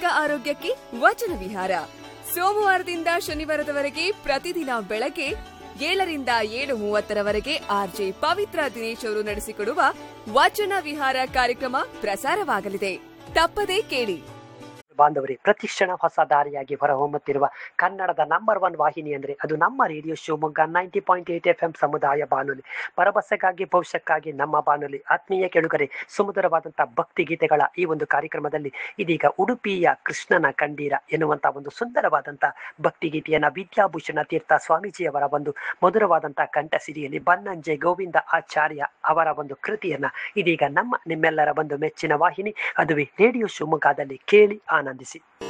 ಆರೋಗ್ಯಕ್ಕೆ ವಚನ ವಿಹಾರ ಸೋಮವಾರದಿಂದ ಶನಿವಾರದವರೆಗೆ ಪ್ರತಿದಿನ ಬೆಳಗ್ಗೆ ಏಳರಿಂದ ಏಳು ಮೂವತ್ತರವರೆಗೆ ಆರ್ಜೆ ಪವಿತ್ರ ದಿನೇಶ್ ಅವರು ನಡೆಸಿಕೊಡುವ ವಚನ ವಿಹಾರ ಕಾರ್ಯಕ್ರಮ ಪ್ರಸಾರವಾಗಲಿದೆ ತಪ್ಪದೇ ಕೇಳಿ ಬಾಂಧವರೇ ಪ್ರತಿಕ್ಷಣ ಹೊಸ ದಾರಿಯಾಗಿ ಹೊರಹೊಮ್ಮುತ್ತಿರುವ ಕನ್ನಡದ ನಂಬರ್ ಒನ್ ವಾಹಿನಿ ಅಂದ್ರೆ ಅದು ನಮ್ಮ radio Shivamogga ninety point eight F M ಸಮುದಾಯ ಬಾನುಲಿ ಭರವಸೆಗಾಗಿ ಭವಿಷ್ಯಕ್ಕಾಗಿ ನಮ್ಮ ಬಾನುಲಿ ಆತ್ಮೀಯ ಕೆಳುಗರೆ ಸುಮಧುರವಾದಂತಹ ಭಕ್ತಿ ಗೀತೆಗಳ ಈ ಒಂದು ಕಾರ್ಯಕ್ರಮದಲ್ಲಿ ಇದೀಗ ಉಡುಪಿಯ ಕೃಷ್ಣನ ಕಂಡೀರ ಎನ್ನುವಂತಹ ಒಂದು ಸುಂದರವಾದಂತಹ ಭಕ್ತಿ ಗೀತೆಯನ್ನ ವಿದ್ಯಾಭೂಷಣ ತೀರ್ಥ ಸ್ವಾಮೀಜಿಯವರ ಒಂದು ಮಧುರವಾದಂತಹ ಕಂಠಸಿರಿಯಲ್ಲಿ ಬನ್ನಂಜೆ ಗೋವಿಂದ ಆಚಾರ್ಯ ಅವರ ಒಂದು ಕೃತಿಯನ್ನ ಇದೀಗ ನಮ್ಮ ನಿಮ್ಮೆಲ್ಲರ ಒಂದು ಮೆಚ್ಚಿನ ವಾಹಿನಿ ಅದುವೇ ರೇಡಿಯೋ ಶಿವಮೊಗ್ಗದಲ್ಲಿ ಕೇಳಿ ಆನಂದಿಸಿ